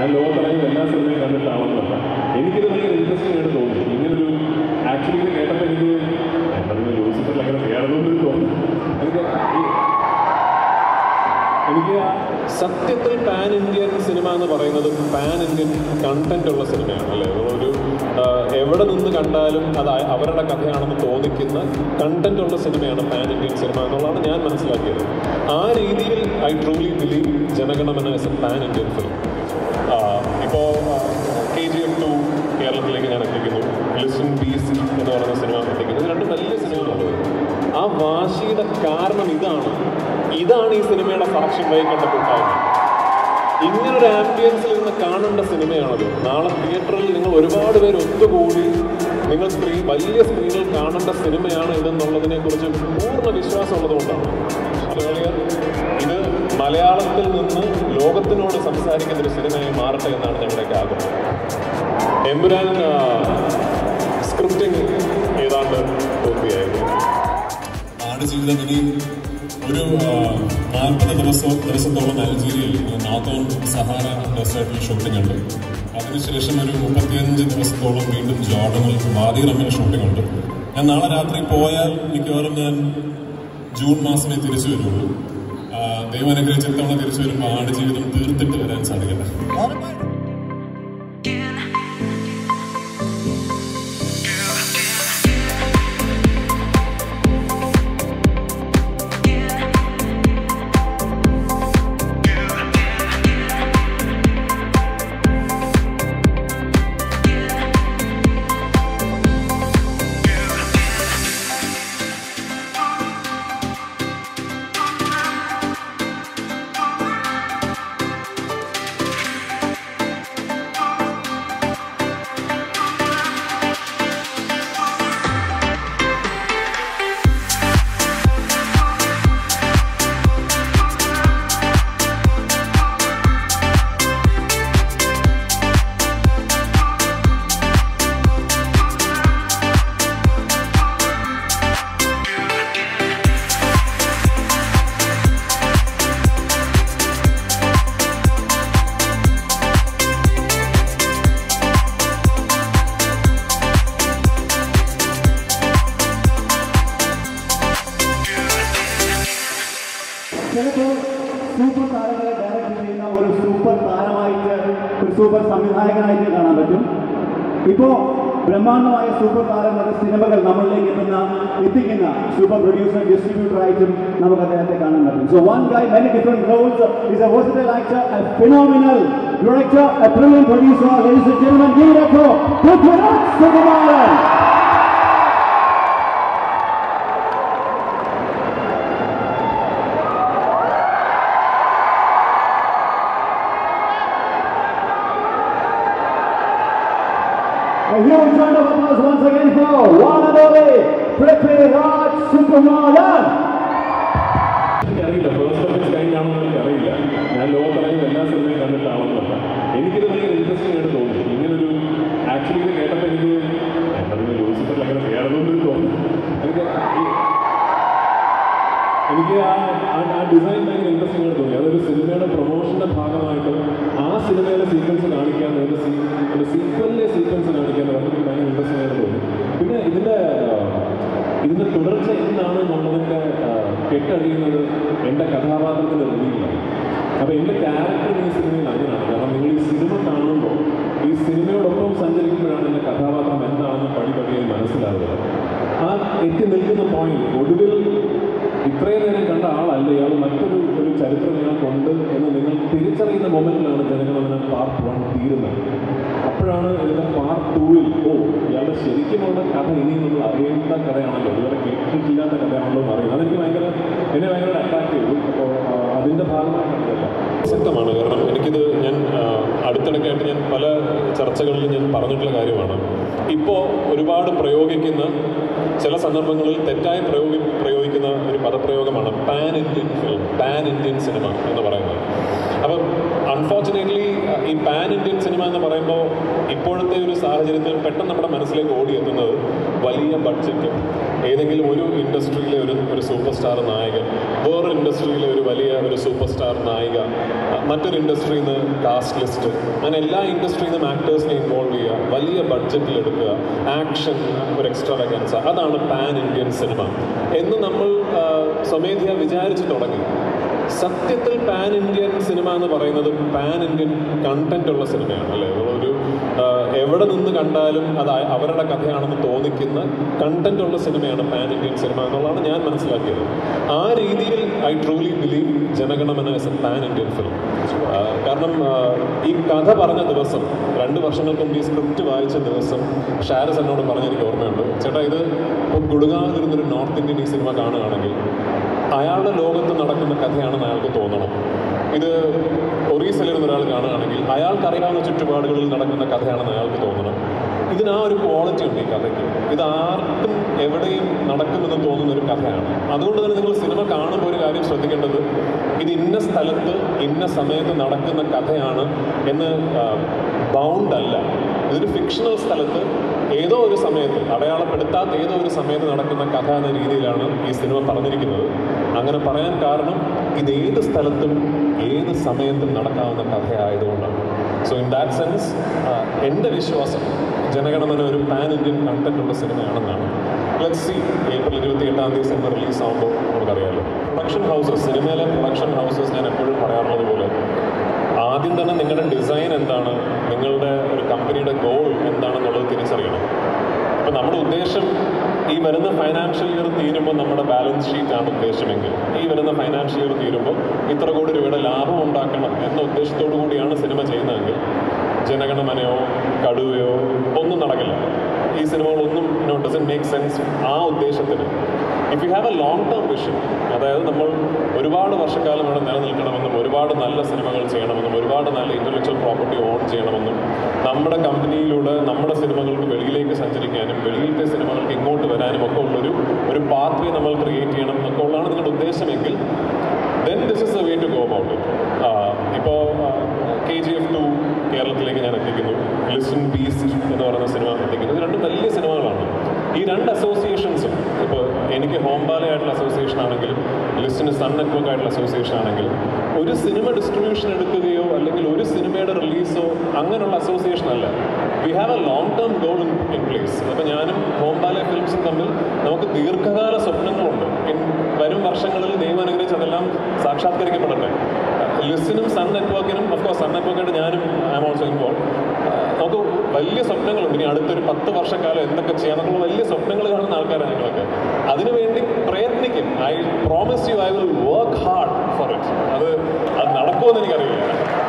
ഞാൻ ലോകത്തിറങ്ങി എല്ലാ സിനിമയും കണ്ടിട്ട് ആളൊന്നുമല്ല എനിക്കിത് ഭയങ്കര ഇൻട്രസ്റ്റിംഗ് ആയിട്ട് തോന്നി ഇങ്ങനൊരു ആക്ച്വലി ഇത് കേട്ടപ്പോൾ എനിക്ക് എന്തെങ്കിലും ലൂസിഫറിൽ അങ്ങനെ ചെയ്യണമെന്ന് തോന്നി എനിക്ക് ഈ- എനിക്ക് ആ സത്യത്തിൽ പാൻ ഇന്ത്യൻ സിനിമ എന്ന് പറയുന്നത് പാൻ ഇന്ത്യൻ കണ്ടന്റ് ഉള്ള സിനിമയാണ് അല്ലേ ഒരു ആ, എവിടെ നിന്ന് കണ്ടാലും അത് അ- അവരുടെ കഥയാണെന്ന് തോന്നിക്കുന്ന കണ്ടന്റ് ഉള്ള സിനിമയാണ് പാൻ ഇന്ത്യൻ സിനിമ എന്നുള്ളതാണ് ഞാൻ മനസ്സിലാക്കിയത് ആ രീതിയിൽ I truly believe Jana Gana Mana as a pan Indian film ഇപ്പോൾ കെ ജി എഫ് ടു കേരളത്തിലേക്ക് ഞാൻ എത്തിക്കുന്നു ലിസൺ പീസ് എന്ന് പറയുന്ന സിനിമ എത്തിക്കുന്നു ഇത് രണ്ടും വലിയ സിനിമകളാണ് ആ വാശിയുടെ കാരണം ഇതാണ് ഇതാണ് ഈ സിനിമയുടെ സാക്ഷ്യം വഹിക്കേണ്ട കൂട്ടായ്മ ഇങ്ങനൊരു ആംബിയൻസിൽ നിന്ന് കാണേണ്ട സിനിമയാണത് നാളെ തിയേറ്ററിൽ നിങ്ങൾ ഒരുപാട് പേര് ഒത്തുകൂടി നിങ്ങൾ സ്ക്രീൻ വലിയ സ്ക്രീനിൽ കാണേണ്ട സിനിമയാണ് ഇതെന്നുള്ളതിനെ കുറിച്ച് പൂർണ്ണ വിശ്വാസമുള്ളത് കൊണ്ടാണ് അതുപോലെ ഇത് മലയാളത്തിൽ നിന്ന് ലോകത്തിനോട് സംസാരിക്കുന്ന ഒരു സിനിമയായി മാറട്ടെ എന്നാണ് ഞങ്ങളുടെയൊക്കെ ആഗ്രഹം എമ്പുരാൻ സ്ക്രിപ്റ്റിംഗ് ഏതാണ്ട് പൂർത്തിയായിരുന്നു ആടുജീവിതം ഇനി ഒരു നാൽപ്പത് ദിവസം ദിവസത്തോളം അൽജീരിയയിൽ നോർത്തോൺ സഹാറ ഡെസേർട്ടിൽ ഷൂട്ടിംഗ് ഉണ്ട് അതിനുശേഷം ഒരു മുപ്പത്തിയഞ്ച് ദിവസത്തോളം വീണ്ടും ജോർഡനിൽ വാദി റമ്മിൽ ഷൂട്ടിംഗ് ഉണ്ട് ഞാൻ നാളെ രാത്രി പോയാൽ മിക്കവാറും ഞാൻ ജൂൺ മാസമേ തിരിച്ചു വരുള്ളൂ ആ, ദൈവം അനുഗ്രഹിച്ച് ഇത്തവണ തിരിച്ചു വരുമ്പോൾ ആടുജീവിതം തീർത്തിട്ട് വരാൻ സാധിക്കട്ടെ ചിലപ്പോൾ സൂപ്പർ താരങ്ങളെ ഡയറക്റ്റ് ചെയ്യുന്ന ഒരു സൂപ്പർ താരമായിട്ട് ഒരു സൂപ്പർ സംവിധായകനായിട്ട് കാണാൻ പറ്റും ഇപ്പോൾ ബ്രഹ്മാണ്ഡമായ സൂപ്പർ താരങ്ങളുടെ സിനിമകൾ നമ്മളിലേക്ക് എത്തുന്ന എത്തിക്കുന്ന സൂപ്പർ പ്രൊഡ്യൂസർ ഡിസ്ട്രിബ്യൂട്ടർ ആയിട്ടും നമുക്ക് അദ്ദേഹത്തെ കാണാൻ പറ്റും so one guy many different roles is a versatile actor a phenomenal director a brilliant producer ladies and gentlemen give it up for Prithviraj Sukumaran A huge round of applause once again for one and only Prithviraj Sukumaran. എനിക്കറിയില്ല first of its kind ആണെന്ന് എനിക്കറിയില്ല ഞാൻ ലോകത്തിറങ്ങി എല്ലാ സിനിമയും കണ്ടിട്ട് ആളൊന്നുമല്ല എനിക്കിത് ഭയങ്കര interesting ആയിട്ട് തോന്നി ഇങ്ങനൊരു ആക്ച്വലി ഇത് കേട്ടപ്പോൾ എനിക്ക് എന്തെങ്കിലും ലൂസിഫറിൽ അങ്ങനെ ചെയ്യണമെന്ന് തോന്നി എനിക്ക് ഈ- എനിക്ക് ആ ആ- ആ ഡിസൈൻ ഭയങ്കര ഇൻട്രസ്റ്റിംഗ് ആയിട്ട് തോന്നി അതൊരു സിനിമയുടെ പ്രൊമോഷന്റെ ഭാഗമായിട്ട് ആ സിനിമയിലെ സീക്വൻസ് കാണിക്കാൻ ഒരു സീ ഒരു സീക്വലിലെ സീക്വൻസ് കാണിക്കാൻ എനിക്ക് ഭയങ്കര ഇൻട്രസ്റ്റിംഗ് ആയിട്ട് തോന്നി പിന്നെ ഇതിന്റെ ആ, ഇതിന്റെ തുടർച്ച എന്താണ് എന്നുള്ളതിന്റെ ആ, കെട്ടഴിയുന്നത് എൻ്റെ കഥാപാത്രത്തിന്റെ റിവ്യൂലാണ് അപ്പൊ എൻ്റെ ക്യാരക്ടർ ഈ സിനിമയിൽ അങ്ങനെയാണ് കാരണം നിങ്ങൾ ഈ സിനിമ കാണുമ്പോൾ ഈ സിനിമയോടൊപ്പം സഞ്ചരിക്കുമ്പോഴാണ് എൻ്റെ കഥാപാത്രം എന്താണെന്ന് പടി പടിയായി മനസ്സിലാവുക ആ എത്തി നിൽക്കുന്ന പോയിന്റ് ഒടുവിൽ ഇത്രയും നേരം കണ്ട ആളല്ല ഇയാൾ മറ്റൊരു ഒരു ചരിത്രം ഇയാൾക്കുണ്ട് എന്ന് നിങ്ങൾ തിരിച്ചറിയുന്ന മൊമെന്റിലാണ് ജനഗണമന പാർട്ട് വൺ തീരുന്നത് അപ്പോഴാണ് ഇതിന്റെ പാർട്ട് ടൂവിൽ ഓ ഇയാളുടെ ശരിക്കുമുള്ള കഥ ഇനി നമ്മൾ അറിയേണ്ട കഥയാണല്ലോ ഇതുവരെ കേട്ടിട്ടില്ലാത്ത കഥയാണല്ലോ എന്ന് അറിയുന്നത് അതെനിക്ക് ഭയങ്കര എന്നെ ഭയങ്കര അട്രാക്ട് ചെയ്തു അപ്പോൾ അതിന്റെ ഭാഗമായിട്ടാണ് ഇതെല്ലാം പ്രസക്തമാണ് കാരണം എനിക്കിത് ഞാൻ ആ, അടുത്തിടയ്ക്കായിട്ട് ഞാൻ പല ചർച്ചകളിലും ഞാൻ പറഞ്ഞിട്ടുള്ള കാര്യമാണ് ഇപ്പോൾ ഒരുപാട് പ്രയോഗിക്കുന്ന ചില സന്ദർഭങ്ങളിൽ തെറ്റായി പ്രയോഗി പ്രയോഗിക്കുന്ന ഒരു പദപ്രയോഗമാണ് pan Indian film pan Indian cinema എന്ന് പറയുന്നത് അപ്പം അൺഫോർച്ചുനേറ്റ്ലി ഈ പാൻ ഇന്ത്യൻ സിനിമ എന്ന് പറയുമ്പോൾ ഇപ്പോഴത്തെ ഒരു സാഹചര്യത്തിൽ പെട്ടെന്ന് നമ്മുടെ മനസ്സിലേക്ക് ഓടിയെത്തുന്നത് വലിയ ബഡ്ജറ്റ് ഏതെങ്കിലും ഒരു ഇൻഡസ്ട്രിയിലെ ഒരു ഒരു സൂപ്പർ സ്റ്റാർ നായകൻ വേറൊരു ഇൻഡസ്ട്രിയിലെ ഒരു വലിയ ഒരു സൂപ്പർ സ്റ്റാർ നായിക അഹ് മറ്റൊരു ഇൻഡസ്ട്രിയിൽ നിന്ന് കാസ്റ്റ് ലിസ്റ്റ് അങ്ങനെ എല്ലാ ഇൻഡസ്ട്രിയിൽ നിന്നും ആക്ടേഴ്സിനെ ഇൻവോൾവ് ചെയ്യുക വലിയ ബഡ്ജറ്റിൽ എടുക്കുക ആക്ഷൻ ഒരു എക്സ്ട്രാ വെക്കൻസ് അതാണ് പാൻ ഇന്ത്യൻ സിനിമ എന്ന് നമ്മൾ ആ, സ്വമേധയാ വിചാരിച്ചു തുടങ്ങി സത്യത്തിൽ പാൻ ഇന്ത്യൻ സിനിമ എന്ന് പറയുന്നത് പാൻ ഇന്ത്യൻ കണ്ടന്റ് ഉള്ള സിനിമയാണ് അല്ലേ ഒരു ആ, എവിടെ നിന്ന് കണ്ടാലും അത് അ- അവരുടെ കഥയാണെന്ന് തോന്നിക്കുന്ന കണ്ടന്റ് ഉള്ള സിനിമയാണ് പാൻ ഇന്ത്യൻ സിനിമ എന്നുള്ളതാണ് ഞാൻ മനസ്സിലാക്കിയത് ആ രീതിയിൽ I truly believe Jana Gana Mana as a pan Indian film കാരണം ആ, ഈ കഥ പറഞ്ഞ ദിവസം രണ്ട് വർഷങ്ങൾക്ക് മുമ്പ് ഈ സ്ക്രിപ്റ്റ് വായിച്ച ദിവസം ഷാരസ് എന്നോട് പറഞ്ഞ എനിക്ക് ഓർമ്മയുണ്ട് ചേട്ടാ ഇത് ഇപ്പോൾ ഗുഡ്ഗാവിലിരുന്നൊരു നോർത്ത് ഇന്ത്യൻ ഈ സിനിമ കാണുകയാണെങ്കിൽ അയാളുടെ ലോകത്ത് നടക്കുന്ന കഥയാണെന്ന് അയാൾക്ക് തോന്നണം ഇത് ഒറീസയിലിരുന്ന ഒരാൾ കാണുകയാണെങ്കിൽ അയാൾക്കറിയാവുന്ന ചുറ്റുപാടുകളിൽ നടക്കുന്ന കഥയാണെന്ന് അയാൾക്ക് തോന്നണം ഇതിന് ആ ഒരു ക്വാളിറ്റി ഉണ്ട് ഈ കഥയ്ക്ക് ഇത് ആർക്കും എവിടെയും നടക്കുമെന്ന് തോന്നുന്ന ഒരു കഥയാണ് അതുകൊണ്ട് തന്നെ നിങ്ങൾ സിനിമ കാണുമ്പോൾ ഒരു കാര്യം ശ്രദ്ധിക്കേണ്ടത് ഇത് ഇന്ന സ്ഥലത്ത് ഇന്ന സമയത്ത് നടക്കുന്ന കഥയാണ് എന്ന് ബൗണ്ട് അല്ല ഇതൊരു ഫിക്ഷണൽ സ്ഥലത്ത് ഏതോ ഒരു സമയത്ത് അടയാളപ്പെടുത്താത്ത ഏതോ ഒരു സമയത്ത് നടക്കുന്ന കഥ എന്ന രീതിയിലാണ് ഈ സിനിമ പറഞ്ഞിരിക്കുന്നത് അങ്ങനെ പറയാൻ കാരണം ഇത് ഏത് സ്ഥലത്തും ഏത് സമയത്തും നടക്കാവുന്ന കഥയായതുകൊണ്ടാണ് സോ ഇൻ ദാറ്റ് സെൻസ് എൻ്റെ വിശ്വാസം ജനഗണമന ഒരു പാൻ ഇന്ത്യൻ കണ്ടന്റ് ഉള്ള സിനിമയാണെന്നാണ് ലെറ്റ് സി ഏപ്രിൽ ഇരുപത്തി എട്ടാം തീയതി സിനിമ റിലീസ് ആകുമ്പോൾ നമുക്കറിയാമല്ലോ പ്രൊഡക്ഷൻ ഹൗസസ് സിനിമയിലെ പ്രൊഡക്ഷൻ ഹൗസസ് ഞാൻ എപ്പോഴും പറയാറുള്ളത് പോലെ ആദ്യം തന്നെ നിങ്ങളുടെ ഡിസൈൻ എന്താണ് നിങ്ങളുടെ ഒരു കമ്പനിയുടെ ഗോൾ എന്താണെന്നുള്ളത് തിരിച്ചറിയണം അപ്പോൾ നമ്മുടെ ഉദ്ദേശം ഈ വരുന്ന ഫൈനാൻഷ്യൽ ഇയർ തീരുമ്പോൾ നമ്മുടെ ബാലൻസ് ഷീറ്റ് ആണ് ഉദ്ദേശമെങ്കിൽ ഈ വരുന്ന ഫൈനാൻഷ്യൽ ഇയർ തീരുമ്പോൾ ഇത്ര കോടി രൂപയുടെ ലാഭം ഉണ്ടാക്കണം എന്ന ഉദ്ദേശത്തോടു കൂടിയാണ് സിനിമ ചെയ്യുന്നതെങ്കിൽ ജനഗണമനയോ കടുവയോ ഒന്നും നടക്കില്ല ഈ സിനിമകളൊന്നും നോ ഡസൻ മേക്ക് സെൻസ് ആ ഉദ്ദേശത്തിന് if you have a long term vision അതായത് നമ്മൾ ഒരുപാട് വർഷക്കാലം ഇവിടെ നിലനിൽക്കണമെന്നും ഒരുപാട് നല്ല സിനിമകൾ ചെയ്യണമെന്നും ഒരുപാട് നല്ല ഇന്റലക്ച്വൽ പ്രോപ്പർട്ടി ഓൺ ചെയ്യണമെന്നും നമ്മുടെ കമ്പനിയിലൂടെ നമ്മുടെ സിനിമകൾക്ക് വെളിയിലേക്ക് സഞ്ചരിക്കാനും വെളിയിലത്തെ സിനിമകൾക്ക് ഇങ്ങോട്ട് വരാനും ഒക്കെ ഉള്ളൊരു ഒരു പാത്വേ നമ്മൾ ക്രിയേറ്റ് ചെയ്യണം എന്നൊക്കെ ഉള്ളതാണ് നിങ്ങളുടെ ഉദ്ദേശമെങ്കിൽ then this is a way to go about it ഇപ്പോൾ കെ ജി എഫ് ടു കേരളത്തിലേക്ക് ഞാൻ എത്തിക്കുന്നു ലിസൺ ബീസ്റ്റ് എന്ന് പറയുന്ന സിനിമ എത്തിക്കുന്നു ഇത് രണ്ടും വലിയ സിനിമകളാണ് ഈ രണ്ട് അസോസിയേഷൻസും ഇപ്പോൾ എനിക്ക് ഹോംബാലയായിട്ടുള്ള അസോസിയേഷൻ ആണെങ്കിലും ലിസ്റ്റിന് സൺ നെറ്റ്വർക്ക് ആയിട്ടുള്ള അസോസിയേഷൻ ആണെങ്കിലും ഒരു സിനിമ ഡിസ്ട്രിബ്യൂഷൻ എടുക്കുകയോ അല്ലെങ്കിൽ ഒരു സിനിമയുടെ റിലീസോ അങ്ങനെയുള്ള അസോസിയേഷൻ അല്ല we have a long term goal in in place അപ്പോൾ ഞാനും ഹോംബാല ഫിലിംസും തമ്മിൽ നമുക്ക് ദീർഘകാല സ്വപ്നങ്ങളുണ്ട് ഇൻ വരും വർഷങ്ങളിൽ ദൈവം അനുഗ്രഹിച്ച് അതെല്ലാം സാക്ഷാത്കരിക്കപ്പെടട്ടെ ലിസ്റ്റിനും സൺ നെറ്റ്വർക്കിനും ഓഫ്കോഴ്സ് സൺ നെറ്റ്വർക്കായിട്ട് ഞാനും ഐ എം ഓൾസോ ഇൻവോൾവ് നമുക്ക് വലിയ സ്വപ്നങ്ങളുണ്ട് ഇനി അടുത്തൊരു പത്ത് വർഷക്കാലം എന്തൊക്കെ ചെയ്യാന്നുള്ള വലിയ സ്വപ്നങ്ങൾ കാണുന്ന ആൾക്കാരാണ് ഞങ്ങളൊക്കെ അതിനുവേണ്ടി പ്രയത്നിക്കും I promise you I will work hard for it അത് അത് നടക്കുമെന്ന് എനിക്കറിയില്ല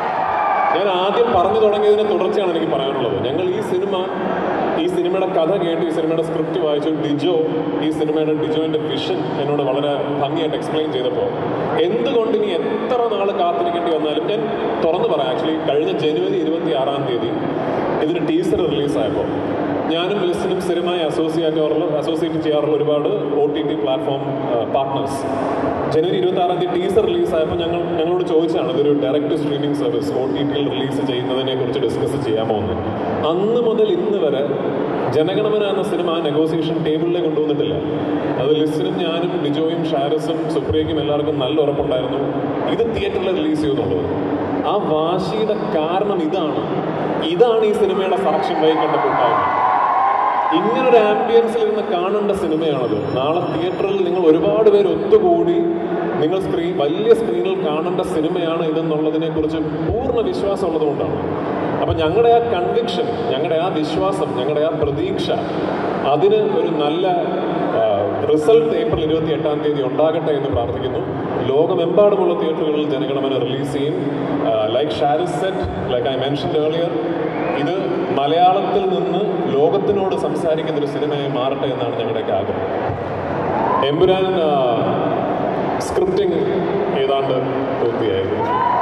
ഞാൻ ആദ്യം പറഞ്ഞു തുടങ്ങിയതിന് തുടർച്ചയാണ് എനിക്ക് പറയാനുള്ളത് ഞങ്ങൾ ഈ സിനിമ ഈ സിനിമയുടെ കഥ കേട്ട് ഈ സിനിമയുടെ സ്ക്രിപ്റ്റ് വായിച്ചു ഡിജോ ഈ സിനിമയുടെ ഡിജോന്റെ വിഷൻ എന്നോട് വളരെ ഭംഗിയായിട്ട് എക്സ്പ്ലെയിൻ ചെയ്തപ്പോൾ എന്തുകൊണ്ട് ഇനി എത്ര നാൾ കാത്തിരിക്കേണ്ടി വന്നാലും ഞാൻ തുറന്നു പറയാം ആക്ച്വലി കഴിഞ്ഞ ജനുവരി ഇരുപത്തി ആറാം തീയതി ഇതിന് ടീസർ റിലീസായപ്പോൾ ഞാനും ലിസ്റ്റിനും സ്ഥിരമായി അസോസിയേറ്റ് അസോസിയേറ്റ് ചെയ്യാറുള്ള ഒരുപാട് O T T platform partners ജനുവരി ഇരുപത്തി ആറാം തീയതി ടീസർ റിലീസായപ്പോൾ ഞങ്ങൾ ഞങ്ങളോട് ചോദിച്ചാണ് ഇതൊരു direct streaming service O T ടിയിൽ റിലീസ് ചെയ്യുന്നതിനെ കുറിച്ച് ഡിസ്കസ് ചെയ്യാമോ എന്ന് അന്ന് മുതൽ ഇന്ന് വരെ ജനഗണമന എന്ന സിനിമ ആ നെഗോസിയേഷൻ ടേബിളിലേക്ക് കൊണ്ടുവന്നിട്ടില്ല അത് ലിസ്റ്റിനും ഞാനും ബിജോയും ഷാരസും സുപ്രിയയ്ക്കും എല്ലാവർക്കും നല്ല ഉറപ്പുണ്ടായിരുന്നു ഇത് തിയേറ്ററിൽ റിലീസ് ചെയ്യുന്നുള്ളത് ആ വാശിയുടെ കാരണം ഇതാണ് ഇതാണ് ഈ സിനിമയുടെ സാക്ഷ്യം വഹിക്കേണ്ട കൂട്ടായ്മ ഇങ്ങനൊരു ആംബിയൻസിൽ ഇരുന്ന് കാണേണ്ട സിനിമയാണത് നാളെ തിയേറ്ററിൽ നിങ്ങൾ ഒരുപാട് പേര് ഒത്തുകൂടി നിങ്ങൾ സ്ക്രീൻ വലിയ സ്ക്രീനിൽ കാണേണ്ട സിനിമയാണ് ഇതെന്നുള്ളതിനെ കുറിച്ച് പൂർണ്ണ വിശ്വാസം ഉള്ളതുകൊണ്ടാണ് അപ്പം ഞങ്ങളുടെ ആ കൺവിക്ഷൻ ഞങ്ങളുടെ ആ വിശ്വാസം ഞങ്ങളുടെ ആ പ്രതീക്ഷ അതിന് ഒരു നല്ല റിസൾട്ട് ഏപ്രിൽ ഇരുപത്തി എട്ടാം തീയതി ഉണ്ടാകട്ടെ എന്ന് പ്രാർത്ഥിക്കുന്നു ലോകമെമ്പാടുമുള്ള തിയേറ്ററുകളിൽ ജനഗണമന റിലീസ് ചെയ്യും ലൈക്ക് ഷാരിസ് set like I mention earlier ഇത് മലയാളത്തിൽ നിന്ന് ലോകത്തിനോട് സംസാരിക്കുന്ന ഒരു സിനിമയായി മാറട്ടെ എന്നാണ് ഞങ്ങളുടെയൊക്കെ ആഗ്രഹം എമ്പുരാൻ സ്ക്രിപ്റ്റിംഗ് ഏതാണ്ട് പൂർത്തിയായിരുന്നു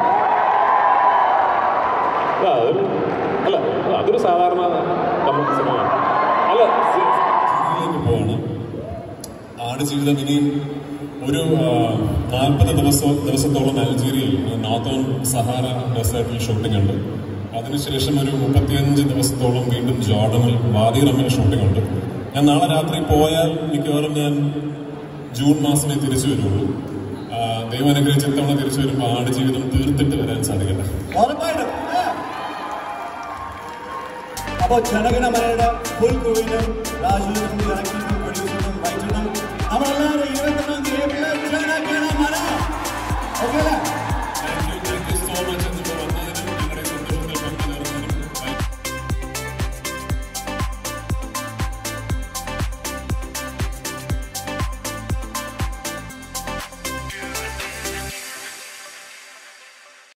അല്ല അതൊരു അല്ല അതൊരു സാധാരണ കമ്മിറ്റി സിനിമയാണ് അല്ല സി- ഇതിലേക്ക് പോവാണ് ആടുജീവിതം ഇനിയും ഒരു നാൽപ്പത് ദിവസം ദിവസത്തോളം അൽജീരിയയിൽ നോർത്തേൺ സഹാര ഡെസേർട്ടിൽ ഷൂട്ടിംഗ് ഉണ്ട് അതിനുശേഷം ഒരു മുപ്പത്തിയഞ്ച് ദിവസത്തോളം വീണ്ടും ജോർഡനിൽ വാദി റമ്മിൽ ഷൂട്ടിംഗ് ഉണ്ട് ഞാൻ നാളെ രാത്രി പോയാൽ മിക്കവാറും ഞാൻ ജൂൺ മാസമേ തിരിച്ചു വരുള്ളൂ ആ, ദൈവം അനുഗ്രഹിച്ച് ഇത്തവണ തിരിച്ചു വരുമ്പോൾ ആടുജീവിതം തീർത്തിട്ട് വരാൻ സാധിക്കട്ടെ ഉറപ്പായിട്ടും അപ്പോൾ ജനഗണമനയുടെ ഫുൾ ക്രൂവിനും രാജു ഇറക്കി